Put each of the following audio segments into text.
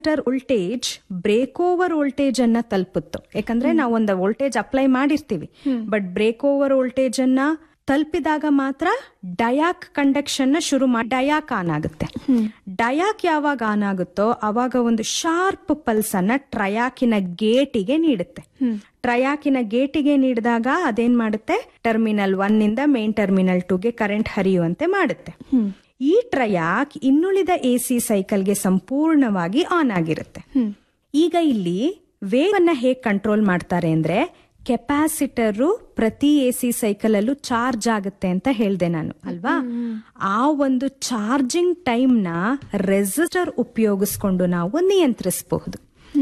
voltage break over voltage ಅನ್ನ ತಲುಪುತ್ತು ಯಾಕಂದ್ರೆ ನಾವು ಒಂದು ವೋಲ್ಟೇಜ್ ಅಪ್ಲೈ ಮಾಡಿರ್ತೀವಿ ಬಟ್ ಬ್ರೇಕ್ ಓವರ್ ವೋಲ್ಟೇಜ್ ಅನ್ನ ತಲುಪಿದಾಗ ಮಾತ್ರ ಡಯಾಕ್ ಕಂಡಕ್ಷನ್ ನ ಶುರು ಮಾಡಿ ಡಯಾಕ್ ಆನ್ ಆಗುತ್ತೆ ಡಯಾಕ್ ಯಾವಾಗ ಆನ್ ಆಗುತ್ತೋ ಅವಾಗ ಒಂದು ಶಾರ್ಪ್ ಪಲ್ಸ್ ಅನ್ನ ಟ್ರಯಾಕಿನ ಗೇಟಿಗೆ ನೀಡುತ್ತೆ ಟ್ರಯಾಕಿನ ಗೇಟಿಗೆ ನೀಡಿದಾಗ ಅದೇನ್ ಮಾಡುತ್ತೆ ಟರ್ಮಿನಲ್ ಒನ್ ಇಂದ ಮೇನ್ ಟರ್ಮಿನಲ್ ಟೂಗೆ ಕರೆಂಟ್ ಹರಿಯುವಂತೆ ಮಾಡುತ್ತೆ ಈ ಟ್ರಯಾಕ್ ಇನ್ನುಳಿದ ಎ ಸಿ ಸೈಕಲ್ಗೆ ಸಂಪೂರ್ಣವಾಗಿ ಆನ್ ಆಗಿರುತ್ತೆ ಈಗ ಇಲ್ಲಿ ವೇಗವನ್ನ ಹೇಗ್ ಕಂಟ್ರೋಲ್ ಮಾಡ್ತಾರೆ ಅಂದ್ರೆ ಕೆಪಾಸಿಟರ್ ಪ್ರತಿ ಎ ಸಿ ಸೈಕಲ್ ಅಲ್ಲೂ ಚಾರ್ಜ್ ಆಗುತ್ತೆ ಅಂತ ಹೇಳ್ದೆ ನಾನು ಅಲ್ವಾ ಆ ಒಂದು ಚಾರ್ಜಿಂಗ್ ಟೈಮ್ ನ ರೆಸಿಸ್ಟರ್ ಉಪಯೋಗಿಸ್ಕೊಂಡು ನಾವು ನಿಯಂತ್ರಿಸಬಹುದು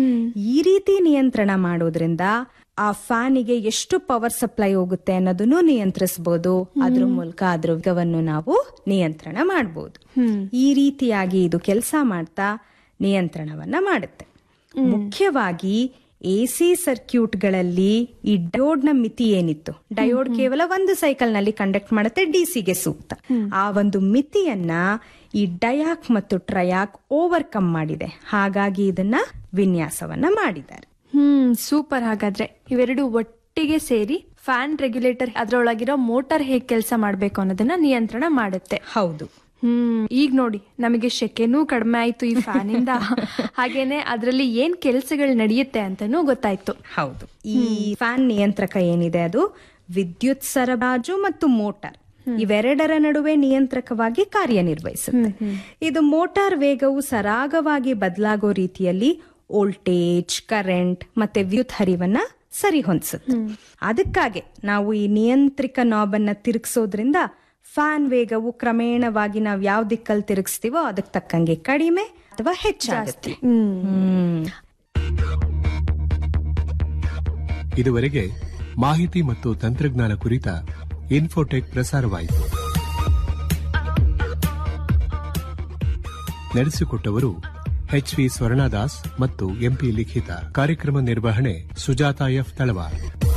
ಈ ರೀತಿ ನಿಯಂತ್ರಣ ಮಾಡೋದ್ರಿಂದ ಆ ಫ್ಯಾನಿಗೆ ಎಷ್ಟು ಪವರ್ ಸಪ್ಲೈ ಹೋಗುತ್ತೆ ಅನ್ನೋದನ್ನು ನಿಯಂತ್ರಿಸಬಹುದು ಅದ್ರ ಮೂಲಕ ಅದ್ರ ವೇಗವನ್ನು ನಾವು ನಿಯಂತ್ರಣ ಮಾಡಬಹುದು ಈ ರೀತಿಯಾಗಿ ಇದು ಕೆಲಸ ಮಾಡ್ತಾ ನಿಯಂತ್ರಣವನ್ನ ಮಾಡುತ್ತೆ ಮುಖ್ಯವಾಗಿ ಎ ಸಿ ಸರ್ಕ್ಯೂಟ್ಗಳಲ್ಲಿ ಈ ಡಯೋಡ್ ನ ಮಿತಿ ಏನಿತ್ತು ಡಯೋಡ್ ಕೇವಲ ಒಂದು ಸೈಕಲ್ ನಲ್ಲಿ ಕಂಡಕ್ಟ್ ಮಾಡುತ್ತೆ ಡಿಸಿಗೆ ಸೂಕ್ತ ಆ ಒಂದು ಮಿತಿಯನ್ನ ಈ ಡಯಾಕ್ ಮತ್ತು ಟ್ರಯಾಕ್ ಓವರ್ಕಮ್ ಮಾಡಿದೆ ಹಾಗಾಗಿ ಇದನ್ನ ವಿನ್ಯಾಸವನ್ನ ಮಾಡಿದ್ದಾರೆ ಹ್ಮ್ ಸೂಪರ್ ಹಾಗಾದ್ರೆ ಇವೆರಡು ಒಟ್ಟಿಗೆ ಸೇರಿ ಫ್ಯಾನ್ ರೆಗ್ಯುಲೇಟರ್ ಅದರೊಳಗಿರೋ ಮೋಟಾರ್ ಹೇಗ್ ಕೆಲಸ ಮಾಡ್ಬೇಕು ಅನ್ನೋದನ್ನ ನಿಯಂತ್ರಣ ಮಾಡುತ್ತೆ ಹೌದು ಹ್ಮ್ ಈಗ ನೋಡಿ ನಮಗೆ ಶೆಕೆನೂ ಕಡಿಮೆ ಆಯ್ತು ಈ ಫ್ಯಾನ್ ಇಂದ ಹಾಗೇನೆ ಅದರಲ್ಲಿ ಏನ್ ಕೆಲಸಗಳು ನಡೆಯುತ್ತೆ ಅಂತಾನೂ ಗೊತ್ತಾಯ್ತು ಹೌದು ಈ ಫ್ಯಾನ್ ನಿಯಂತ್ರಕ ಏನಿದೆ ಅದು ವಿದ್ಯುತ್ ಸರಬರಾಜು ಮತ್ತು ಮೋಟಾರ್ ಇವೆರಡರ ನಡುವೆ ನಿಯಂತ್ರಕವಾಗಿ ಕಾರ್ಯನಿರ್ವಹಿಸುತ್ತೆ ಇದು ಮೋಟಾರ್ ವೇಗವು ಸರಾಗವಾಗಿ ಬದಲಾಗೋ ರೀತಿಯಲ್ಲಿ ವೋಲ್ಟೇಜ್ ಕರೆಂಟ್ ಮತ್ತೆ ವಿದ್ಯುತ್ ಹರಿವನ್ನ ಸರಿ ಹೊಂದಿಸುತ್ತೆ ಅದಕ್ಕಾಗಿ ನಾವು ಈ ನಿಯಂತ್ರಿಕ ನಾಬ್ ಅನ್ನ ತಿರುಗಿಸೋದ್ರಿಂದ ಫ್ಯಾನ್ ವೇಗವು ಕ್ರಮೇಣವಾಗಿ ನಾವು ಯಾವ ದಿಕ್ಕಲ್ಲಿ ತಿರುಗಿಸ್ತೀವೋ ಅದಕ್ಕೆ ತಕ್ಕಂಗೆ ಕಡಿಮೆ ಅಥವಾ ಹೆಚ್ಚಾಗುತ್ತೆ ಹ್ಮ್ ಇದುವರೆಗೆ ಮಾಹಿತಿ ಮತ್ತು ತಂತ್ರಜ್ಞಾನ ಕುರಿತ ಇನ್ಫೋಟೆಕ್ ಪ್ರಸಾರವಾಯಿತು ನಡೆಸಿಕೊಟ್ಟವರು ಎಚ್ ವಿ ಸ್ವರ್ಣದಾಸ್ ಮತ್ತು ಎಂಪಿ ಲಿಖಿತ ಕಾರ್ಯಕ್ರಮ ನಿರ್ವಹಣೆ ಸುಜಾತ ಎಫ್ ತಳವಾರ್